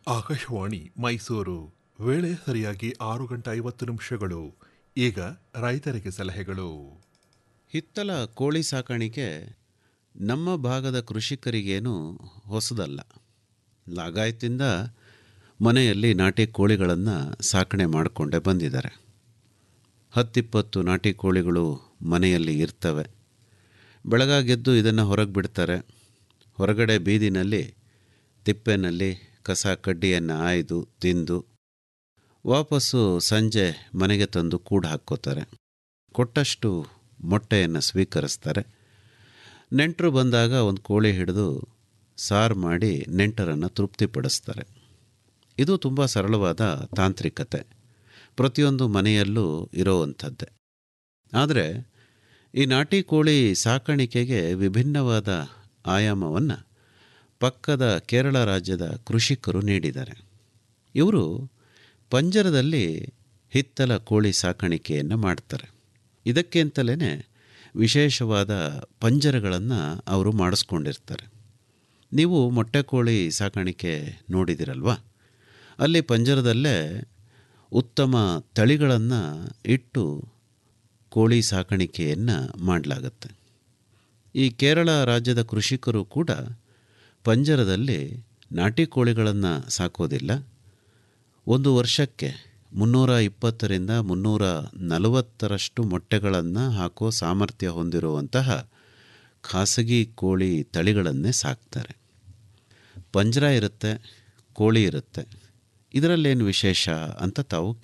ಆಕಾಶವಾಣಿ ಮೈಸೂರು ವೇಳೆ ಸರಿಯಾಗಿ ಆರು ಗಂಟೆ ಐವತ್ತು ನಿಮಿಷಗಳು ಈಗ ರೈತರಿಗೆ ಸಲಹೆಗಳು ಹಿತ್ತಲ ಕೋಳಿ ಸಾಕಾಣಿಕೆ ನಮ್ಮ ಭಾಗದ ಕೃಷಿಕರಿಗೇನು ಹೊಸದಲ್ಲ ಲಾಗಾಯತಿಂದ ಮನೆಯಲ್ಲಿ ನಾಟಿ ಕೋಳಿಗಳನ್ನು ಸಾಕಣೆ ಮಾಡಿಕೊಂಡೇ ಬಂದಿದ್ದಾರೆ ಹತ್ತಿಪ್ಪತ್ತು ನಾಟಿ ಕೋಳಿಗಳು ಮನೆಯಲ್ಲಿ ಇರ್ತವೆ ಬೆಳಗಾಗೆದ್ದು ಇದನ್ನು ಹೊರಗೆ ಬಿಡ್ತಾರೆ ಹೊರಗಡೆ ಬೀದಿನಲ್ಲಿ ತಿಪ್ಪೆನಲ್ಲಿ ಕಸ ಕಡ್ಡಿಯನ್ನು ಆಯ್ದು ತಿಂದು ವಾಪಸ್ಸು ಸಂಜೆ ಮನೆಗೆ ತಂದು ಕೂಡು ಹಾಕ್ಕೋತಾರೆ ಕೊಟ್ಟಷ್ಟು ಮೊಟ್ಟೆಯನ್ನು ಸ್ವೀಕರಿಸ್ತಾರೆ ನೆಂಟರು ಬಂದಾಗ ಒಂದು ಕೋಳಿ ಹಿಡಿದು ಸಾರು ಮಾಡಿ ನೆಂಟರನ್ನು ತೃಪ್ತಿಪಡಿಸ್ತಾರೆ ಇದು ತುಂಬ ಸರಳವಾದ ತಾಂತ್ರಿಕತೆ ಪ್ರತಿಯೊಂದು ಮನೆಯಲ್ಲೂ ಇರೋವಂಥದ್ದೇ ಆದರೆ ಈ ನಾಟಿ ಕೋಳಿ ಸಾಕಾಣಿಕೆಗೆ ವಿಭಿನ್ನವಾದ ಆಯಾಮವನ್ನು ಪಕ್ಕದ ಕೇರಳ ರಾಜ್ಯದ ಕೃಷಿಕರು ನೀಡಿದ್ದಾರೆ ಇವರು ಪಂಜರದಲ್ಲಿ ಹಿತ್ತಲ ಕೋಳಿ ಸಾಕಾಣಿಕೆಯನ್ನು ಮಾಡ್ತಾರೆ ಇದಕ್ಕೆ ಅಂತಲೇ ವಿಶೇಷವಾದ ಪಂಜರಗಳನ್ನು ಅವರು ಮಾಡಿಸ್ಕೊಂಡಿರ್ತಾರೆ ನೀವು ಮೊಟ್ಟೆ ಕೋಳಿ ಸಾಕಾಣಿಕೆ ನೋಡಿದಿರಲ್ವಾ ಅಲ್ಲಿ ಪಂಜರದಲ್ಲೇ ಉತ್ತಮ ತಳಿಗಳನ್ನು ಇಟ್ಟು ಕೋಳಿ ಸಾಕಾಣಿಕೆಯನ್ನು ಮಾಡಲಾಗತ್ತೆ ಈ ಕೇರಳ ರಾಜ್ಯದ ಕೃಷಿಕರು ಕೂಡ ಪಂಜರದಲ್ಲಿ ನಾಟಿ ಕೋಳಿಗಳನ್ನು ಸಾಕೋದಿಲ್ಲ ಒಂದು ವರ್ಷಕ್ಕೆ ಮುನ್ನೂರ ಇಪ್ಪತ್ತರಿಂದ ಮುನ್ನೂರ ನಲವತ್ತರಷ್ಟು ಮೊಟ್ಟೆಗಳನ್ನು ಹಾಕೋ ಸಾಮರ್ಥ್ಯ ಹೊಂದಿರುವಂತಹ ಖಾಸಗಿ ಕೋಳಿ ತಳಿಗಳನ್ನೇ ಸಾಕ್ತಾರೆ ಪಂಜರ ಇರುತ್ತೆ ಕೋಳಿ ಇರುತ್ತೆ ಇದರಲ್ಲೇನು ವಿಶೇಷ ಅಂತ ತಾವು